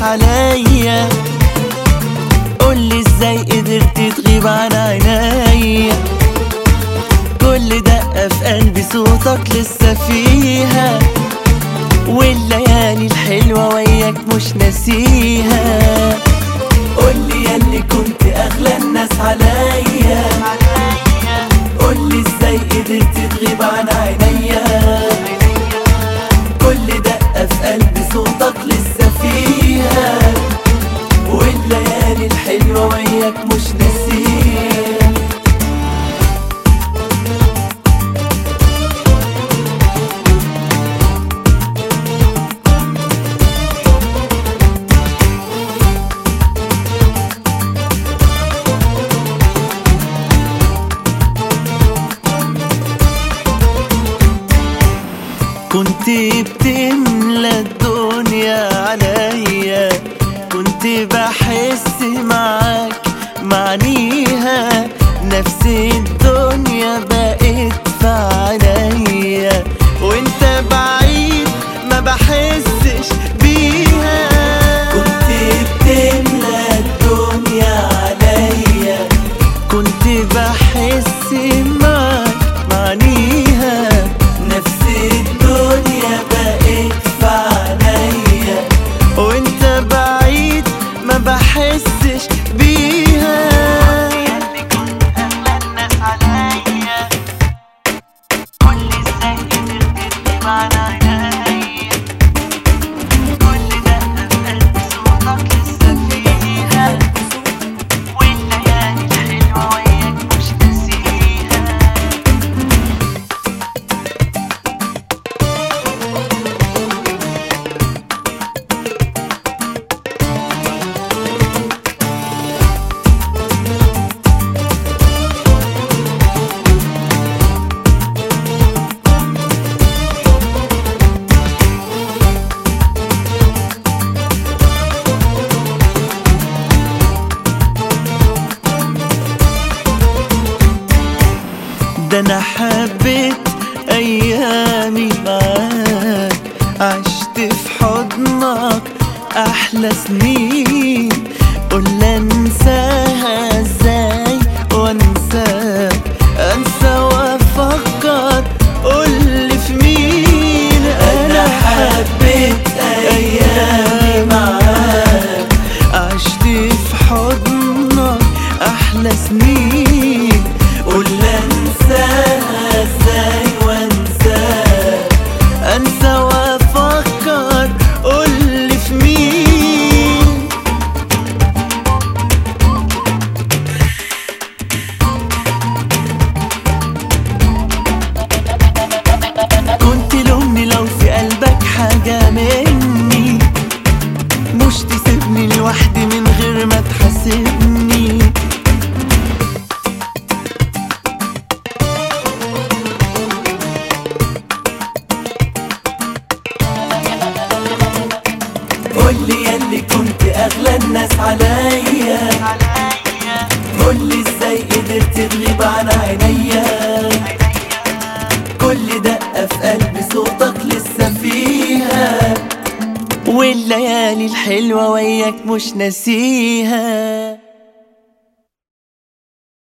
عليا قولي ازاي قدرت تغيب عن عينيا كل دقة في قلبي صوتك لسه فيها والليالي الحلوة وياك مش ناسيها قولي ياللي كنت أغلى الناس عليا قولي ازاي قدرت تغيب عن عينيا كل دقة في قلبي صوتك لسه فيها والليالي الحلوة وياك مش ناسيها كنت بتملى الدنيا عليا كنت بحس معاك معنيها نفس الدنيا بقت في عينيا وانت بعيد ما بحسش بيها كنت بتملى الدنيا عليا كنت بحس معاك معنيها نفس الدنيا بقت في عينيا وانت بعيد ما بحسش بيها ده انا حبيت ايامي معاك عشت في حضنك احلى سنين قول انساها ازاي وانساك انسى وافكر قولي في مين انا حبيت ايامي معاك عشت في حضنك احلى سنين قول انساها ازاي وانساك انسى وافكر قولي في مين كنت لومني لو في قلبك حاجة مني مش تسيبني لوحدي من غير ما تحاسبني قولي ياللي كنت اغلى الناس عليا قولي ازاي قدرت تغيب عن عينيا كل دقة في قلبي صوتك لسه فيها والليالي الحلوة وياك مش ناسيها